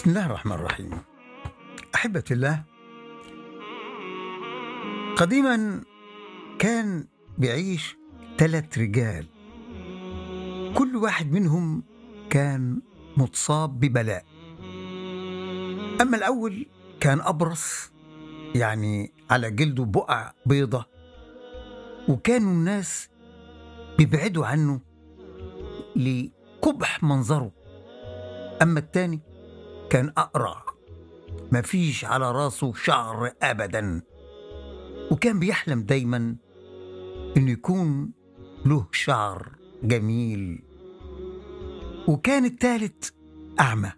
بسم الله الرحمن الرحيم أحبة الله قديما كان بيعيش ثلاث رجال كل واحد منهم كان متصاب ببلاء أما الأول كان أبرص يعني على جلده بقع بيضة وكانوا الناس بيبعدوا عنه لقبح منظره أما التاني كان أقرع مفيش على راسه شعر أبدا وكان بيحلم دايما إنه يكون له شعر جميل وكان التالت أعمى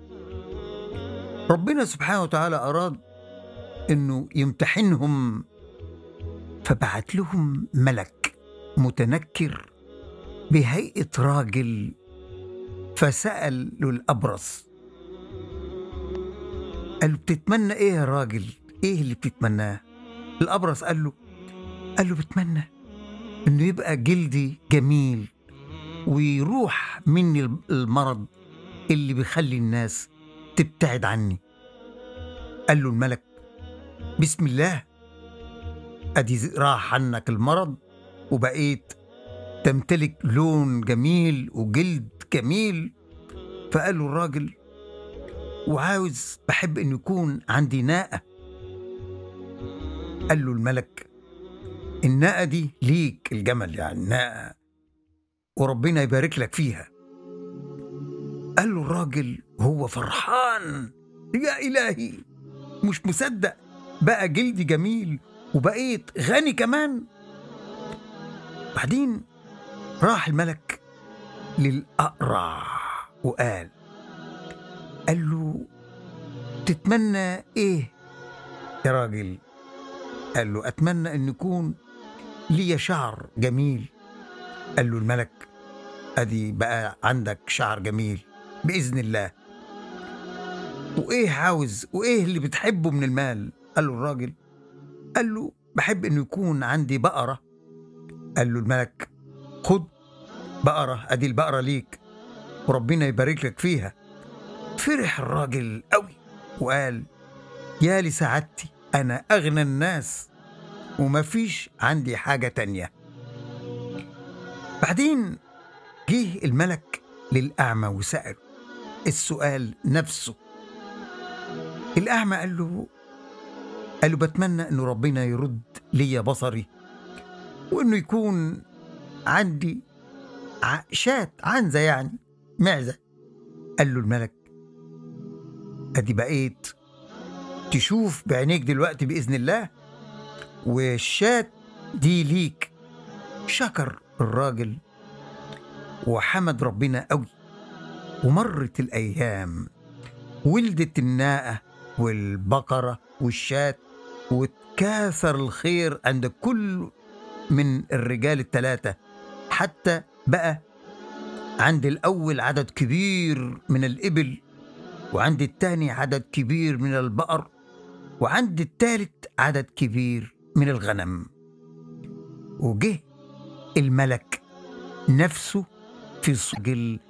ربنا سبحانه وتعالى أراد إنه يمتحنهم فبعت لهم ملك متنكر بهيئة راجل فسأل له الأبرص قال له بتتمنى إيه يا راجل؟ إيه اللي بتتمناه؟ الأبرص قال له قال له بتمنى إنه يبقى جلدي جميل ويروح مني المرض اللي بيخلي الناس تبتعد عني قال له الملك بسم الله ادي راح عنك المرض وبقيت تمتلك لون جميل وجلد جميل فقال له الراجل وعاوز بحب انه يكون عندي ناقه قال له الملك الناقه دي ليك الجمل يعني ناقه وربنا يبارك لك فيها قال له الراجل هو فرحان يا إلهي مش مصدق بقى جلدي جميل وبقيت غني كمان بعدين راح الملك للأقرع وقال قال له تتمنى ايه يا راجل قال له اتمنى ان يكون لي شعر جميل قال له الملك ادي بقى عندك شعر جميل باذن الله وايه عاوز وايه اللي بتحبه من المال قال له الراجل قال له بحب انه يكون عندي بقره قال له الملك خد بقره ادي البقره ليك وربنا يبارك لك فيها فرح الراجل قوي وقال يا لسعادتي انا اغنى الناس ومفيش عندي حاجه تانيه بعدين جه الملك للأعمى وسأله السؤال نفسه الأعمى قال له قال له بتمنى إنه ربنا يرد لي بصري وإنه يكون عندي ع- شاة عنزة يعني معزة قال له الملك أدي بقيت تشوف بعينيك دلوقتي بإذن الله والشاة دي ليك شكر الراجل وحمد ربنا قوي ومرت الأيام ولدت الناقة والبقرة والشاة وتكاثر الخير عند كل من الرجال الثلاثة حتى بقى عند الأول عدد كبير من الإبل وعند الثاني عدد كبير من البقر وعند الثالث عدد كبير من الغنم وجه الملك نفسه في سجل